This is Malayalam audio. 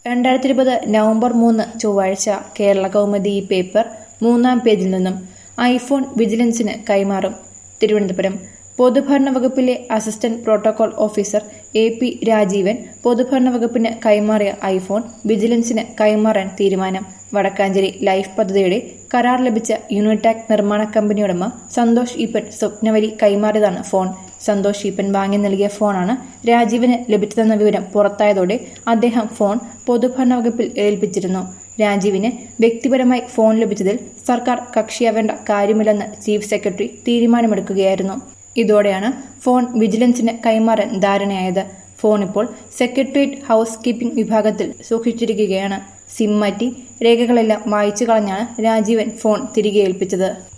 രണ്ടായിരത്തി ഇരുപത് നവംബർ മൂന്ന് ചൊവ്വാഴ്ച കേരള കൗമുദി ഈ പേപ്പർ മൂന്നാം പേജിൽ നിന്നും ഐഫോൺ വിജിലൻസിന് കൈമാറും തിരുവനന്തപുരം പൊതുഭരണ വകുപ്പിലെ assistant protocol officer A P Rajeevan പൊതുഭരണ വകുപ്പിന് കൈമാറിയ ഐഫോൺ വിജിലൻസിന് കൈമാറാൻ തീരുമാനം വടക്കാഞ്ചേരി ലൈഫ് പദ്ധതിയുടെ കരാർ ലഭിച്ച യൂണിടാക് നിർമ്മാണ കമ്പനി ഉടമ സന്തോഷ് ഈപ്പൻ സ്വപ്നവലി കൈമാറിയതാണ് ഫോൺ സന്തോഷ് ഈപ്പൻ വാങ്ങി നൽകിയ ഫോണാണ് രാജീവിന് ലഭിച്ചതെന്ന വിവരം പുറത്തായതോടെ അദ്ദേഹം ഫോൺ പൊതുഭരണ വകുപ്പിൽ ഏൽപ്പിച്ചിരുന്നു രാജീവിന് വ്യക്തിപരമായി ഫോൺ ലഭിച്ചതിൽ സർക്കാർ കക്ഷിയാവേണ്ട കാര്യമില്ലെന്ന് ചീഫ് സെക്രട്ടറി തീരുമാനമെടുക്കുകയായിരുന്നു ഇതോടെയാണ് ഫോൺ വിജിലൻസിന് കൈമാറാൻ ധാരണയായത് ഫോൺ ഇപ്പോൾ സെക്രട്ടേറിയറ്റ് ഹൌസ് കീപ്പിംഗ് വിഭാഗത്തിൽ സൂക്ഷിച്ചിരിക്കുകയാണ് സിം മാറ്റി രേഖകളെല്ലാം മായ്ച്ചു കളഞ്ഞാണ് രാജീവൻ ഫോൺ തിരികെ ഏൽപ്പിച്ചത്